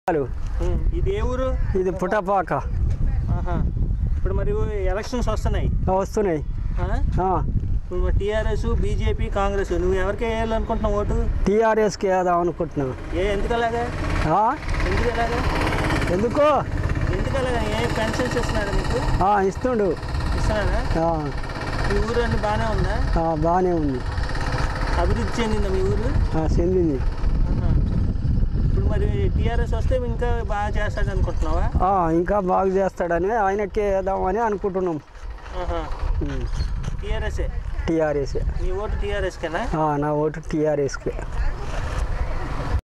ఉమ్, ఇది ఏ ఊరు ఇది పుటపాక ఆహా. ఇప్పుడు మరి ఎలక్షన్స్ వస్తున్నాయి వస్తున్నాయి ఆ? ఆ, ఇప్పుడు టీఆర్ఎస్ బీజేపీ కాంగ్రెస్ నువ్వు ఎవరికి వేయాలనుకుంటున్నావు ఓటు టీఆర్ఎస్కి వేద్దాం అనుకుంటున్నా ఏ ఎందుకు అలాగా ఆ, ఎందుకు అలాగా ఎందుకు ఎందుకు అలాగా ఏ పెన్షన్స్ ఇస్తున్నాడు మీకు ఆ, ఇస్తుండు ఇస్తున్నాడా ఆ, మీ ఊరు అన్ని బాగానే ఉందా ఆ, బాగానే ఉంది అభివృద్ధి చెందిందా మీ ఊరు ఆ, చెందింది ఆహా. ఇప్పుడు మరి టీఆర్ఎస్ వస్తే ఇంకా బాగా చేస్తాడు అనుకుంటున్నావా ఆ, ఇంకా బాగా చేస్తాడని ఆయనకే వేద్దామని అనుకుంటున్నాం టీఆర్ఎస్ఏ టీఆర్ఎస్ నీ ఓటు టీఆర్ఎస్కేనా నా ఓటు టీఆర్ఎస్కి